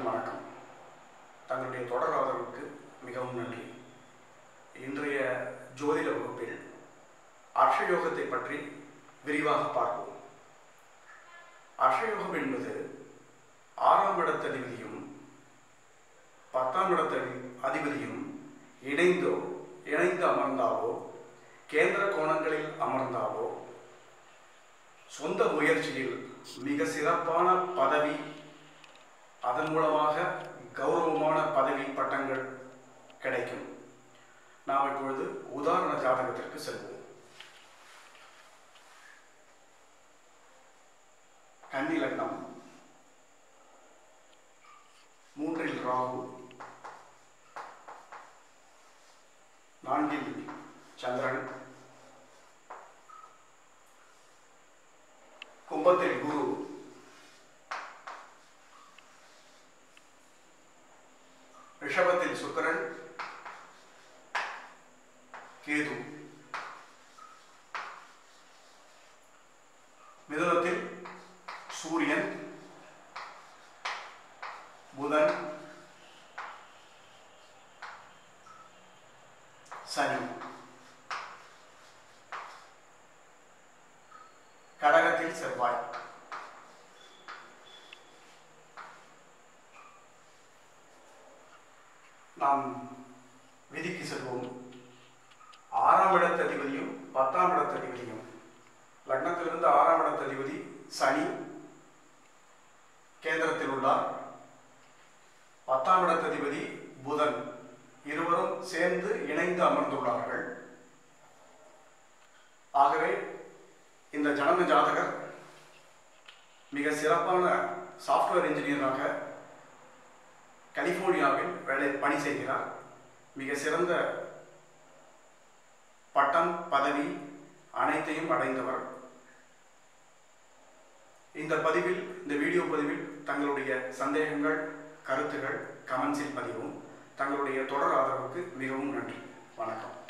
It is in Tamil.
அனைவருக்கும் வணக்கம் தங்களுடைய தொடர் ஆதரவுக்கு மிகவும் நன்றி இன்றைய ஜோதிட வகுப்பில் அர்ஷயோகத்தை பற்றி விரிவாக பார்ப்போம் அர்ஷயோகம் என்பது ஆறாம் இடத்த அதிபதியும் பத்தாம் இடத்த அதிபதியும் இணைந்தோ இணைந்து அமர்ந்தாலோ கேந்திர கோணங்களில் அமர்ந்தாலோ சொந்த முயற்சியில் மிக சிறப்பான பதவி அதன் மூலமாக கௌரவமான பதவி பட்டங்கள் கிடைக்கும் நாம் இப்பொழுது உதாரண ஜாதகத்திற்கு செல்வோம் கன்னி லக்னம் மூன்றில் ராகு நான்கில் சந்திரன் கும்பத்தில் குரு ரிஷபத்தில் சுக்கரன் கேது மிதுனத்தில் சூரியன் புதன் சனி கடகத்தில் செவ்வாய் நாம் விதிக்கு செல்வோம் ஆறாம் இடத்த அதிபதியும் பத்தாம் இடத்த அதிபதியும் லக்னத்திலிருந்து ஆறாம் இடத்த அதிபதி சனி கேந்திரத்தில் உள்ளார் பத்தாம் இடத்த அதிபதி புதன் இருவரும் சேர்ந்து இணைந்து அமர்ந்துள்ளார்கள் ஆகவே இந்த ஜனன ஜாதகர் மிக சிறப்பான சாஃப்ட்வேர் இன்ஜினியராக கலிபோர்னியாவில் வேலை பணி செய்கிறார் மிக சிறந்த பட்டம் பதவி அனைத்தையும் அடைந்தவர் இந்த பதிவில் இந்த வீடியோ பதிவில் தங்களுடைய சந்தேகங்கள் கருத்துகள் கமெண்ட்ஸில் பதிவும் தங்களுடைய தொடர் ஆதரவுக்கு மிகவும் நன்றி வணக்கம்